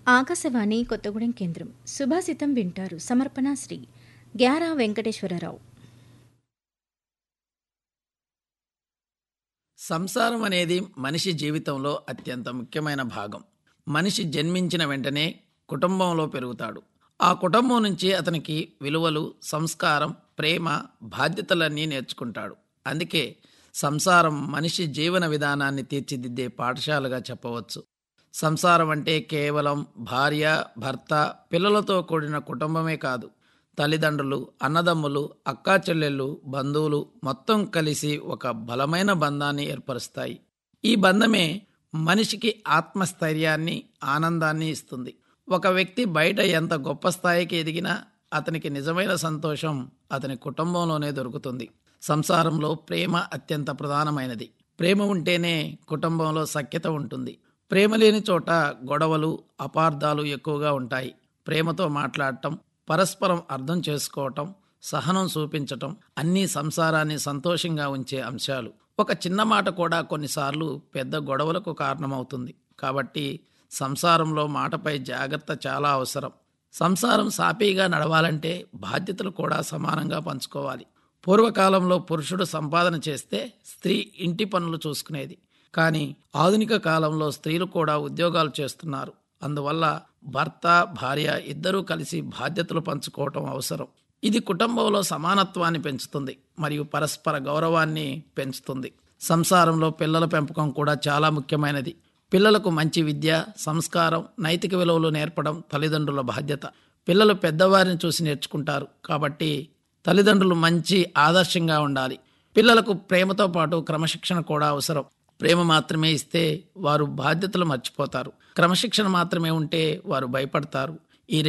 ఆకాశవాణి కొత్తగూడెం కేంద్రం సుభాషితం వింటారు సమర్పణ శ్రీ గ్యారా వెంకటేశ్వరరావు సంసారం అనేది మనిషి జీవితంలో అత్యంత ముఖ్యమైన భాగం మనిషి జన్మించిన వెంటనే కుటుంబంలో పెరుగుతాడు ఆ కుటుంబం నుంచి అతనికి విలువలు సంస్కారం ప్రేమ బాధ్యతలన్నీ నేర్చుకుంటాడు అందుకే సంసారం మనిషి జీవన విధానాన్ని తీర్చిదిద్దే పాఠశాలగా చెప్పవచ్చు సంసారం అంటే కేవలం భార్య భర్త పిల్లలతో కూడిన కుటుంబమే కాదు తల్లిదండ్రులు అన్నదమ్ములు అక్కా చెల్లెళ్ళు బంధువులు మొత్తం కలిసి ఒక బలమైన బంధాన్ని ఏర్పరుస్తాయి ఈ బంధమే మనిషికి ఆత్మస్థైర్యాన్ని ఆనందాన్ని ఇస్తుంది ఒక వ్యక్తి బయట ఎంత గొప్ప స్థాయికి ఎదిగినా అతనికి నిజమైన సంతోషం అతని కుటుంబంలోనే దొరుకుతుంది సంసారంలో ప్రేమ అత్యంత ప్రధానమైనది ప్రేమ ఉంటేనే కుటుంబంలో సఖ్యత ఉంటుంది ప్రేమ లేని చోట గొడవలు అపార్థాలు ఎక్కువగా ఉంటాయి ప్రేమతో మాట్లాడటం పరస్పరం అర్థం చేసుకోవటం సహనం చూపించటం అన్నీ సంసారాన్ని సంతోషంగా ఉంచే అంశాలు ఒక చిన్న మాట కూడా కొన్నిసార్లు పెద్ద గొడవలకు కారణమవుతుంది కాబట్టి సంసారంలో మాటపై జాగ్రత్త చాలా అవసరం సంసారం సాపీగా నడవాలంటే బాధ్యతలు కూడా సమానంగా పంచుకోవాలి పూర్వకాలంలో పురుషుడు సంపాదన చేస్తే స్త్రీ ఇంటి పనులు చూసుకునేది కానీ ఆధునిక కాలంలో స్త్రీలు కూడా ఉద్యోగాలు చేస్తున్నారు అందువల్ల భర్త భార్య ఇద్దరూ కలిసి బాధ్యతలు పంచుకోవటం అవసరం ఇది కుటుంబంలో సమానత్వాన్ని పెంచుతుంది మరియు పరస్పర గౌరవాన్ని పెంచుతుంది సంసారంలో పిల్లల పెంపకం కూడా చాలా ముఖ్యమైనది పిల్లలకు మంచి విద్య సంస్కారం నైతిక విలువలు నేర్పడం తల్లిదండ్రుల బాధ్యత పిల్లలు పెద్దవారిని చూసి నేర్చుకుంటారు కాబట్టి తల్లిదండ్రులు మంచి ఆదర్శంగా ఉండాలి పిల్లలకు ప్రేమతో పాటు క్రమశిక్షణ కూడా అవసరం ప్రేమ మాత్రమే ఇస్తే వారు బాధ్యతలు మర్చిపోతారు క్రమశిక్షణ మాత్రమే ఉంటే వారు భయపడతారు